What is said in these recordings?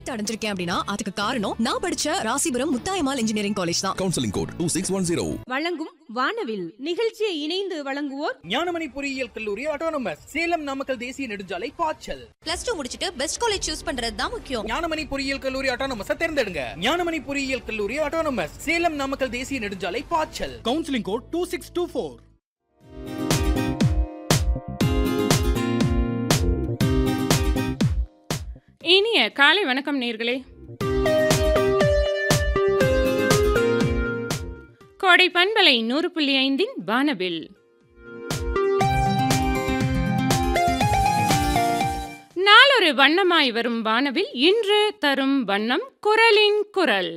அடைஞ்சிருக்கேன் அப்படின்னா அதுக்கு காரணம் நான் படிச்ச ராசிபுரம் முத்தாயமால் இன்ஜினியரிங் காலேஜ் தான் counselling code two six one zero வழங்கும் வானவில் நிகழ்ச்சியை இணைந்து வழங்குவோர் ஞானமணி பொறியியல் கல்லூரி ஆட்டோனமஸ் சேலம் நாமக்கல் தேசிய நெடுஞ்சாலை பாய்ச்சல் பிளஸ் டூ முடிச்சிட்டு பெஸ்ட் காலேஜ் சூஸ் பண்றது தான் முக்கியம் ஞானமணி பொறியியல் கல்லூரி ஆட்டோனமஸ் தேர்ந்தெடுங்க ஞானமணி பொறியியல் கல்லூரி ஆட்டோனமஸ் சேலம் நாமக்கல் தேசிய நெடுஞ்சாலை பாய்ச்சல் counselling code two six two four இனிய காலை வணக்கம் நேர்களே கோடை பண்பலை நூறு புள்ளி ஐந்தின் வானவில் நாளொரு வண்ணமாய் வரும் வானவில் இன்று தரும் வண்ணம் குரலின் குரல்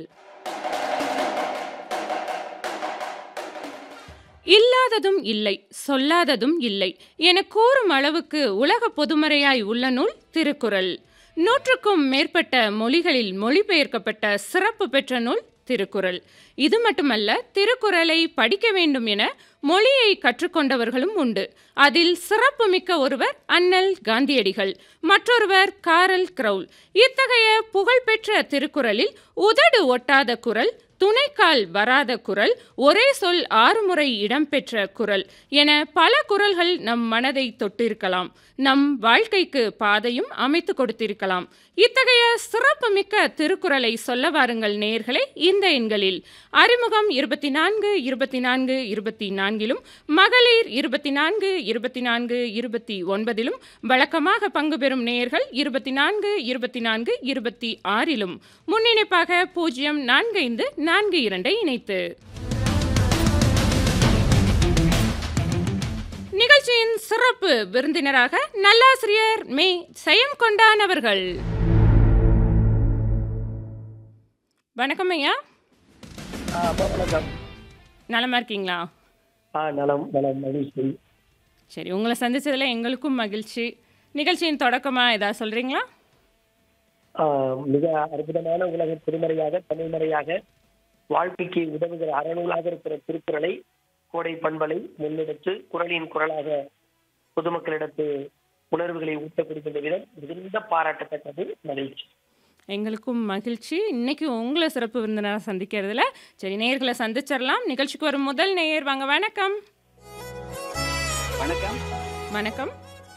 இல்லாததும் இல்லை சொல்லாததும் இல்லை என கூறும் அளவுக்கு உலக பொதுமறையாய் உள்ள நூல் திருக்குறள் நூற்றுக்கும் மேற்பட்ட மொழிகளில் மொழிபெயர்க்கப்பட்ட சிறப்பு பெற்ற நூல் திருக்குறள் இது மட்டுமல்ல திருக்குறளை படிக்க வேண்டும் என மொழியை கற்றுக்கொண்டவர்களும் உண்டு அதில் சிறப்புமிக்க ஒருவர் அண்ணல் காந்தியடிகள் மற்றொருவர் காரல் கிரவுல் இத்தகைய புகழ்பெற்ற திருக்குறளில் உதடு ஒட்டாத குரல் துணைக்கால் வராத குரல் ஒரே சொல் ஆறு முறை இடம்பெற்ற குரல் என பல குரல்கள் நம் மனதை தொட்டிருக்கலாம் நம் வாழ்க்கைக்கு பாதையும் அமைத்து கொடுத்திருக்கலாம் இத்தகைய சிறப்புமிக்க திருக்குறளை சொல்ல வாருங்கள் நேயர்களே இந்த எண்களில் அறிமுகம் இருபத்தி நான்கு இருபத்தி நான்கு இருபத்தி நான்கிலும் மகளிர் இருபத்தி நான்கு இருபத்தி நான்கு இருபத்தி ஒன்பதிலும் வழக்கமாக பங்கு பெறும் நேயர்கள் இருபத்தி நான்கு இருபத்தி நான்கு இருபத்தி ஆறிலும் முன்னிணைப்பாக பூஜ்ஜியம் நான்கு ஐந்து நான்கு இரண்டை இணைத்து நிகழ்ச்சியின் சிறப்பு விருந்தினராக நல்லாசிரியர் மே செயம் கொண்டான் அவர்கள் வணக்கம் ஐயா வணக்கம் நலமா இருக்கீங்களா ஆ நலம் நலம் மகிழ்ச்சி சரி உங்களை சந்திச்சதுல எங்களுக்கும் மகிழ்ச்சி நிகழ்ச்சியின் தொடக்கமா ஏதாவது சொல்றீங்களா ஆ, மிக அற்புதமான உலக திருமறையாக தமிழ்மறையாக வாழ்க்கைக்கு உதவுகிற அறநூலாக இருக்கிற திருக்குறளை கோடை பண்பலை முன்னெடுத்து குரலின் குரலாக பொதுமக்களிடத்து உணர்வுகளை ஊட்டப்படுகின்ற விதம் மிகுந்த பாராட்டத்தக்கது மகிழ்ச்சி எங்களுக்கும் மகிழ்ச்சி இன்னைக்கு உங்களை சிறப்பு விருந்தினராக சந்திக்கிறதுல சரி நேயர்களை சந்திச்சிடலாம் நிகழ்ச்சிக்கு வரும் முதல் நேயர் வாங்க வணக்கம் வணக்கம் வணக்கம்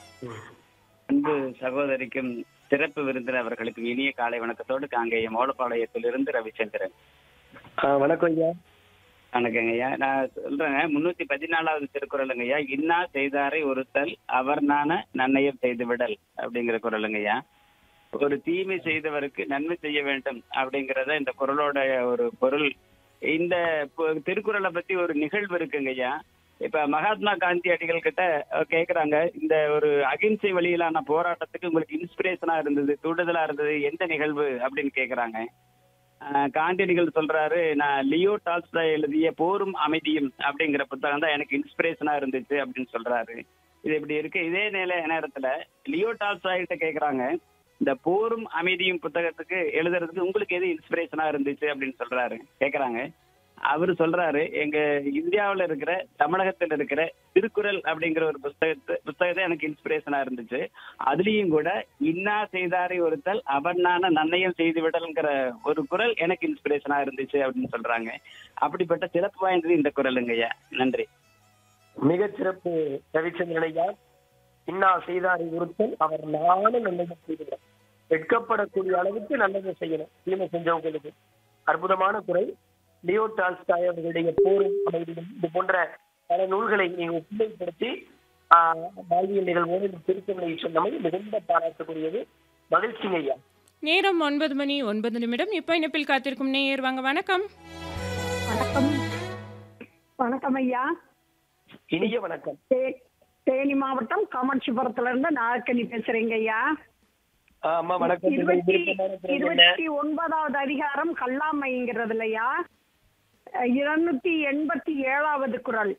அன்பு சகோதரிக்கும் சிறப்பு விருந்தினர் அவர்களுக்கும் இனிய காலை வணக்கத்தோடு காங்கேயம் ஓலப்பாளையத்திலிருந்து ரவிச்சந்திரன் ஆ, வணக்கம் ஐயா வணக்கங்க ஐயா நான் சொல்றேங்க முன்னூத்தி பதினாலாவது திருக்குறளுங்க ஐயா இன்னா செய்தாரை ஒருத்தல் அவர் நான நன்னயம் செய்து விடல் அப்படிங்கிற குரலுங்க ஐயா ஒரு தீமை செய்தவருக்கு நன்மை செய்ய வேண்டும் அப்படிங்கறத இந்த குரலோட ஒரு பொருள் இந்த பு- திருக்குறளை பத்தி ஒரு நிகழ்வு இருக்குங்க ஐயா இப்ப மகாத்மா காந்தி அடிகள் கிட்ட அஹ், கேக்குறாங்க இந்த ஒரு அகிம்சை வழியிலான போராட்டத்துக்கு உங்களுக்கு இன்ஸ்பிரேஷனா இருந்தது தூண்டுதலா இருந்தது எந்த நிகழ்வு அப்படின்னு கேக்குறாங்க அஹ், காந்தியடிகள் சொல்றாரு நான் லியோ டால்ஸ்டாய் எழுதிய போரும் அமைதியும் அப்படிங்கிற புத்தகம் தான் எனக்கு இன்ஸ்பிரேஷனா இருந்துச்சு அப்படின்னு சொல்றாரு இது இப்படி இருக்கு இதே நிலை நேரத்துல லியோ டால்ஸ்டாய் கிட்ட கேக்குறாங்க இந்த போரும் அமைதியும் புத்தகத்துக்கு எழுதுறதுக்கு உங்களுக்கு எது இன்ஸ்பிரேஷனா இருந்துச்சு அப்படின்னு சொல்றாரு கேக்குறாங்க அவரு சொல்றாரு எங்க இந்தியாவுல இருக்கிற தமிழகத்துல இருக்கிற திருக்குறள் அப்படிங்கிற ஒரு புஸ்தகத்தை புஸ்தகத்தை எனக்கு இன்ஸ்பிரேஷனா இருந்துச்சு அதுலயும் கூட இன்னா செய்தாரை ஒருத்தல் அவனான நன்னயம் செய்து விடல்ங்கிற ஒரு குரல் எனக்கு இன்ஸ்பிரேஷனா இருந்துச்சு அப்படின்னு சொல்றாங்க அப்படிப்பட்ட சிறப்பு வாய்ந்தது இந்த குரலுங்க ஐயா நன்றி மிகச் சிறப்பு ரவிச்சந்திரன் ஐயா இன்னா செய்தாரை உறுத்தல் அவர் நானும் நல்லது செய்கிறார் வெட்கப்படக்கூடிய அளவுக்கு நல்லது செய்யணும் தீமை செஞ்சவங்களுக்கு அற்புதமான குறை லியோ டால்ஸ்டாய் அவர்களுடைய போரும் அமைதியும் இது போன்ற பல நூல்களை நீங்க ஒப்புமைப்படுத்தி ஆஹ், வாழ்வியல் நிகழ்வோடு இந்த திருக்குறளை சொன்னமை மிகுந்த பாராட்டக்கூடியது மகிழ்ச்சிங்க ஐயா நேரம் ஒன்பது மணி ஒன்பது நிமிடம் இப்போ இணைப்பில் காத்திருக்கும் நேயர் வாங்க வணக்கம் வணக்கம் வணக்கம் ஐயா இனிய வணக்கம் தே- தேனி மாவட்டம் காமாட்சிபுரத்துல இருந்து நாகக்கனி பேசுறேங்க ஐயா ஆஹ், அம்மா வணக்கம் உங்கள் இருபத்தி விருப்பமான குரல் என்ன? இருபத்தி ஒன்பதாவது அதிகாரம் கல்லாமைங்கிறது இல்லையா அஹ், இருநூத்தி எண்பத்தி ஏழாவது குறள்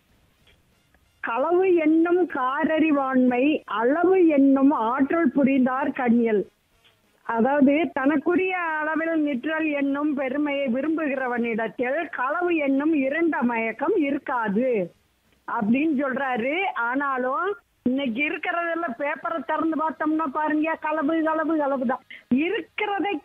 களவு என்னும் காரறிவாண்மை அளவு என்னும் ஆற்றல் புரிந்தார் கண்ணியல் அதாவது தனக்குரிய அளவில் நிற்றல் என்னும் பெருமையை விரும்புகிறவனிடத்தில் களவு என்னும் இருண்ட மயக்கம் இருக்காது அப்படின்னு சொல்றாரு ஆனாலும் இன்னைக்கு இருக்கிறதெல்லாம் பேப்பரை திறந்து பார்த்தோம்னா பாருங்க களவு களவு களவு தான் இருக்கிறதை